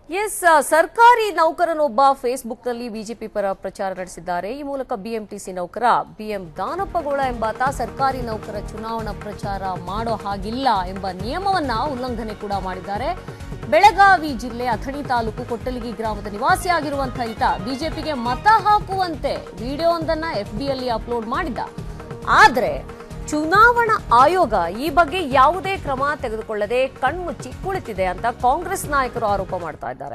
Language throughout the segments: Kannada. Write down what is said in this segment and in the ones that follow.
ಎಸ್ ಸರ್ಕಾರಿ ನೌಕರನೊಬ್ಬ ಫೇಸ್ಬುಕ್ನಲ್ಲಿ ಬಿಜೆಪಿ ಪರ ಪ್ರಚಾರ ನಡೆಸಿದ್ದಾರೆ ಈ ಮೂಲಕ ಬಿಎಂಟಿಸಿ ನೌಕರ ಬಿಎಂ ದಾನಪ್ಪಗೌಡ ಎಂಬಾತ ಸರ್ಕಾರಿ ನೌಕರ ಚುನಾವಣಾ ಪ್ರಚಾರ ಮಾಡೋ ಹಾಗಿಲ್ಲ ಎಂಬ ನಿಯಮವನ್ನ ಉಲ್ಲಂಘನೆ ಕೂಡ ಮಾಡಿದ್ದಾರೆ ಬೆಳಗಾವಿ ಜಿಲ್ಲೆ ಅಥಣಿ ತಾಲೂಕು ಕೊಟ್ಟಲಿಗಿ ಗ್ರಾಮದ ನಿವಾಸಿಯಾಗಿರುವಂತಹ ಈತ ಬಿಜೆಪಿಗೆ ಮತ ಹಾಕುವಂತೆ ವಿಡಿಯೋವೊಂದನ್ನ ಎಫ್ಬಿಯಲ್ಲಿ ಅಪ್ಲೋಡ್ ಮಾಡಿದ್ದ ಆದ್ರೆ ಚುನಾವಣಾ ಆಯೋಗ ಈ ಬಗ್ಗೆ ಯಾವುದೇ ಕ್ರಮ ತೆಗೆದುಕೊಳ್ಳದೆ ಕಣ್ಮುಚ್ಚಿ ಕುಳಿತಿದೆ ಅಂತ ಕಾಂಗ್ರೆಸ್ ನಾಯಕರು ಆರೋಪ ಮಾಡ್ತಾ ಇದ್ದಾರೆ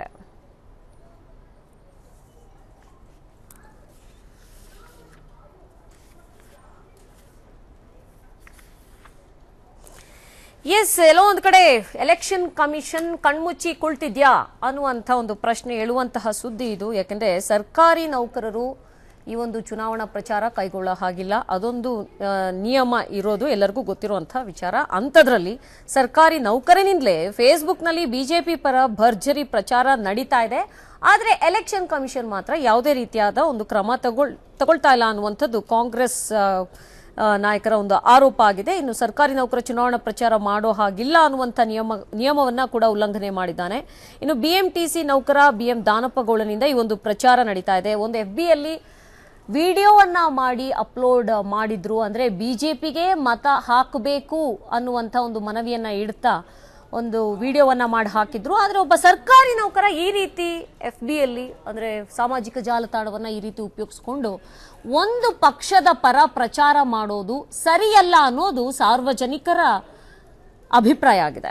ಎಸ್ ಎಲ್ಲೋ ಒಂದ್ ಕಡೆ ಎಲೆಕ್ಷನ್ ಕಮಿಷನ್ ಕಣ್ಮುಚ್ಚಿ ಕುಳಿತಿದ್ಯಾ ಅನ್ನುವಂಥ ಒಂದು ಪ್ರಶ್ನೆ ಹೇಳುವಂತಹ ಸುದ್ದಿ ಇದು ಯಾಕಂದ್ರೆ ಸರ್ಕಾರಿ ನೌಕರರು ಈ ಒಂದು ಚುನಾವಣಾ ಪ್ರಚಾರ ಕೈಗೊಳ್ಳೋ ಹಾಗಿಲ್ಲ ಅದೊಂದು ಆ, ನಿಯಮ ಇರೋದು ಎಲ್ಲರಿಗೂ ಗೊತ್ತಿರುವಂತಹ ವಿಚಾರ ಅಂಥದ್ರಲ್ಲಿ ಸರ್ಕಾರಿ ನೌಕರನಿಂದಲೇ ಫೇಸ್ಬುಕ್ನಲ್ಲಿ ಬಿಜೆಪಿ ಪರ ಭರ್ಜರಿ ಪ್ರಚಾರ ನಡೀತಾ ಇದೆ ಆದರೆ ಎಲೆಕ್ಷನ್ ಕಮಿಷನ್ ಮಾತ್ರ ಯಾವುದೇ ರೀತಿಯಾದ ಒಂದು ಕ್ರಮ ತಗೊಳ್ ತಗೊಳ್ತಾ ಇಲ್ಲ ಅನ್ನುವಂಥದ್ದು ಕಾಂಗ್ರೆಸ್ ಆ, ಆ, ನಾಯಕರ ಒಂದು ಆರೋಪ ಆಗಿದೆ ಇನ್ನು ಸರ್ಕಾರಿ ನೌಕರ ಚುನಾವಣಾ ಪ್ರಚಾರ ಮಾಡೋ ಹಾಗಿಲ್ಲ ಅನ್ನುವಂಥ ನಿಯಮ ನಿಯಮವನ್ನ ಕೂಡ ಉಲ್ಲಂಘನೆ ಮಾಡಿದ್ದಾನೆ ಇನ್ನು ಬಿಎಂಟಿಸಿ ನೌಕರ ಬಿಎಂ ದಾನಪ್ಪಗೌಡನಿಂದ ಈ ಒಂದು ಪ್ರಚಾರ ನಡೀತಾ ಇದೆ ಒಂದು ಎಫ್ ಬಿಯಲ್ಲಿ ವಿಡಿಯೋವನ್ನ ಮಾಡಿ ಅಪ್ಲೋಡ್ ಮಾಡಿದ್ರು ಅಂದ್ರೆ ಬಿಜೆಪಿಗೆ ಮತ ಹಾಕಬೇಕು ಅನ್ನುವಂಥ ಒಂದು ಮನವಿಯನ್ನ ಇಡ್ತಾ ಒಂದು ವಿಡಿಯೋವನ್ನ ಮಾಡಿ ಹಾಕಿದ್ರು ಆದ್ರೆ ಒಬ್ಬ ಸರ್ಕಾರಿ ನೌಕರ ಈ ರೀತಿ ಎಫ್ ಬಿಯಲ್ಲಿ ಅಂದ್ರೆ ಸಾಮಾಜಿಕ ಜಾಲತಾಣವನ್ನ ಈ ರೀತಿ ಉಪಯೋಗಿಸ್ಕೊಂಡು ಒಂದು ಪಕ್ಷದ ಪರ ಪ್ರಚಾರ ಮಾಡೋದು ಸರಿಯಲ್ಲ ಅನ್ನೋದು ಸಾರ್ವಜನಿಕರ ಅಭಿಪ್ರಾಯ ಆಗಿದೆ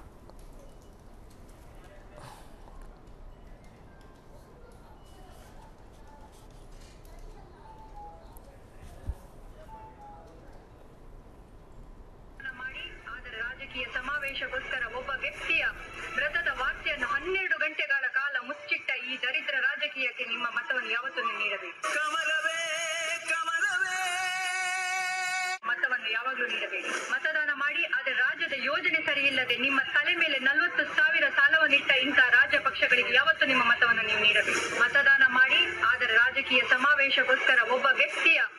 ಮಾಡಿ ಆದರೆ ರಾಜಕೀಯ ಸಮಾವೇಶಕ್ಕೋಸ್ಕರ ಒಬ್ಬ ವ್ಯಕ್ತಿಯ ವ್ರತದ ವಾರ್ತೆಯನ್ನು ಹನ್ನೆರಡು ಗಂಟೆಗಳ ಕಾಲ ಮುಚ್ಚಿಟ್ಟ ಈ ದರಿದ್ರ ರಾಜಕೀಯಕ್ಕೆ ನಿಮ್ಮ ಮತವನ್ನು ಯಾವತ್ತೂ ನೀವು ನೀಡಬೇಕು ಕಮಲವೇ ಕಮಲವೇ ಮತವನ್ನು ಯಾವಾಗಲೂ ನೀಡಬೇಕು ಮತದಾನ ಮಾಡಿ ಆದರೆ ರಾಜ್ಯದ ಯೋಜನೆ ಸರಿಯಿಲ್ಲದೆ ನಿಮ್ಮ ತಲೆ ಮೇಲೆ ನಲವತ್ತು ಸಾವಿರ ಸಾಲವನ್ನಿಟ್ಟ ಇಂತಹ ರಾಜ್ಯ ಪಕ್ಷಗಳಿಗೆ ಯಾವತ್ತೂ ನಿಮ್ಮ ಮತವನ್ನು ನೀವು ನೀಡಬೇಕು ಮತದಾನ ಮಾಡಿ ಆದರೆ ರಾಜಕೀಯ ಸಮಾವೇಶಕ್ಕೋಸ್ಕರ ಒಬ್ಬ ವ್ಯಕ್ತಿಯ